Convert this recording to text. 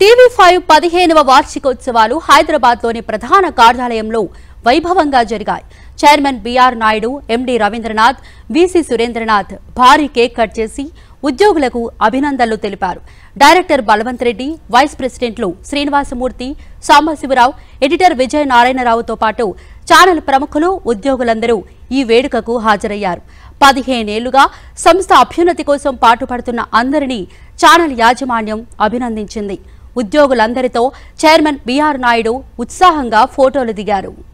TV five పదిహేనవ వార్షికోత్సవాలు హైదరాబాద్లోని ప్రధాన కార్యాలయంలో వైభవంగా జరిగాయి chairman B R Naidu MD Ravindranath VC Surendranath భారీ కేక్ కట్ చేసి ఉద్యోగులకు అభినందనలు తెలిపారు డైరెక్టర్ బలవంత్ రెడ్డి వైస్ ప్రెసిడెంట్లు శ్రీనివాసమూర్తి సాంబశివరావు ఎడిటర్ విజయ నారాయణరావుతో పాటు ఛానల్ ప్రముఖులు ఉద్యోగులందరూ ఈ వేడుకకు హాజరయ్యారు పదిహేనేళ్లుగా సంస్థ అభ్యున్నతి కోసం పాటుపడుతున్న అందరినీ ఛానల్ యాజమాన్యం అభినందించింది ఉద్యోగులందరితో చైర్మన్ బీఆర్ నాయుడు ఉత్సాహంగా ఫోటోలు దిగారు